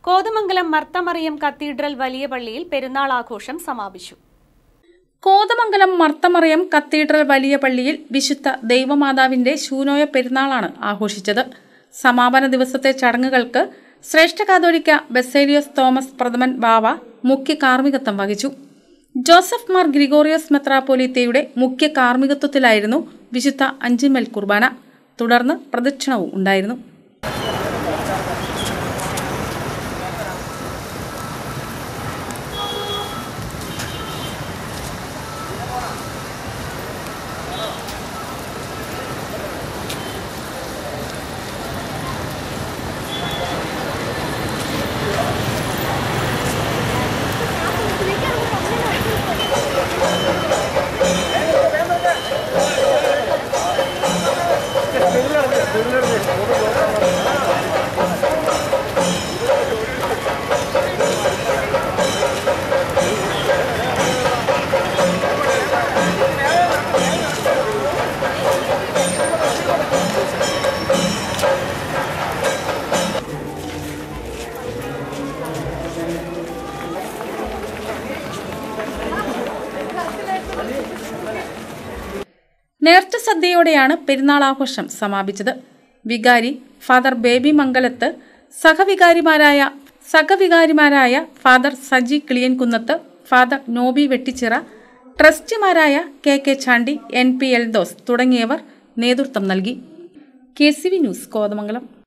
Kothamangalam Marth Mariam cathedral വലിയ പള്ളിയിൽ പെരുന്നാൾ ആഘോഷം സമാപിച്ചു കോതമംഗലം മർത്തമറിയം കത്തീഡ്രൽ വലിയ പള്ളിയിൽ വിശുദ്ധ ദൈവമാതാവിന്റെ ശൂനോയ പെരുന്നാളാണ് ആഘോഷിച്ചത് സമാപന ദിവസത്തെ ചടങ്ങുകൾക്ക് ശ്രേഷ്ഠ കാതോലിക്ക ബെസേലിയോസ് തോമസ് പ്രഥമൻ ബാവ മുഖ്യ കാർമ്മികത്വം വഹിച്ചു ജോസഫ് മാർ ഗ്രിഗോറിയോസ് മെത്രാപ്പോലീത്തയുടെ മുഖ്യ കാർമ്മികത്വത്തിലായിരുന്നു വിശുദ്ധ അഞ്ചിമൽ കുർബാന തുടർന്ന് പ്രദക്ഷിണവും ഉണ്ടായിരുന്നു നേർച്ച സദ്യയോടെയാണ് പെരുന്നാൾ ആഘോഷം സമാപിച്ചത് വികാരി ഫാദർ ബേബി മംഗലത്ത് സഹവികാരിമാരായ സഹവികാരിമാരായ ഫാദർ സജി കിളിയൻകുന്നത്ത് ഫാദർ നോബി വെട്ടിച്ചിറ ട്രസ്റ്റിമാരായ K K Chandy N P Eldhose തുടങ്ങിയവർ നേതൃത്വം നൽകി K C V news Kothamangalam